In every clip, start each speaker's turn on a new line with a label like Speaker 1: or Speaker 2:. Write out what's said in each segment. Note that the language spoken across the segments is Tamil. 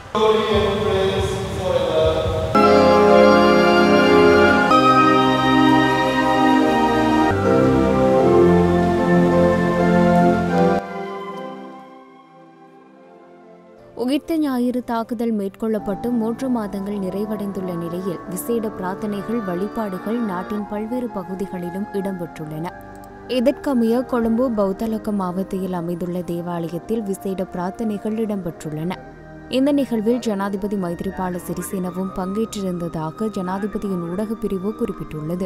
Speaker 1: உயிர்த்த ஞாயிறு தாக்குதல் மேற்கொள்ளப்பட்டு மூன்று மாதங்கள் நிறைவடைந்துள்ள நிலையில் விசேட பிரார்த்தனைகள் வழிபாடுகள் நாட்டின் பல்வேறு பகுதிகளிலும் இடம்பெற்றுள்ளன இதற்கமைய கொழும்பு பௌத்தலக்க மாவட்டத்தில் அமைந்துள்ள தேவாலயத்தில் விசேட பிரார்த்தனைகள் இடம்பெற்றுள்ளன இந்த நிகழ்வில் ஜனாதிபதி மைத்ரிபால சிறிசேனவும் பங்கேற்றிருந்ததாக ஜனாதிபதியின் ஊடகப் பிரிவு குறிப்பிட்டுள்ளது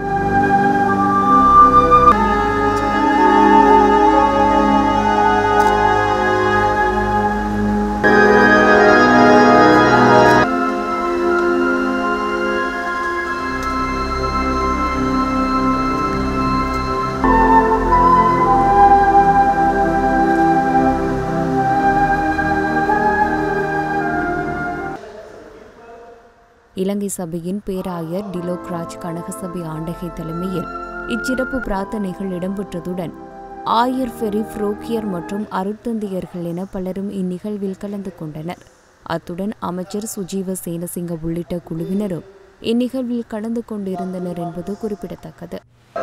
Speaker 1: இலங்கை சபையின் பேராயர் டிலோக்ராஜ் கனகசபை ஆண்டகை தலைமையில் இச்சிறப்பு பிரார்த்தனைகள் இடம்பெற்றதுடன் ஆயர் ஃபெரி புரோக்கியர் மற்றும் அருட்தந்தியர்கள் என பலரும் இந்நிகழ்வில் கலந்து கொண்டனர் அத்துடன் அமைச்சர் சுஜீவ சேனசிங்க உள்ளிட்ட குழுவினரும் இந்நிகழ்வில் கலந்து கொண்டிருந்தனர் என்பது குறிப்பிடத்தக்கது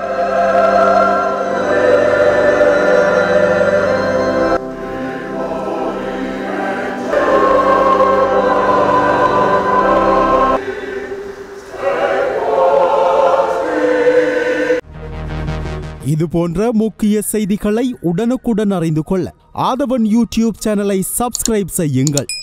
Speaker 2: இது போன்ற முக்கிய செய்திகளை உடனுக்குடன் அறிந்து கொள்ள ஆதவன் யூடியூப் சேனலை சப்ஸ்கிரைப் செய்யுங்கள்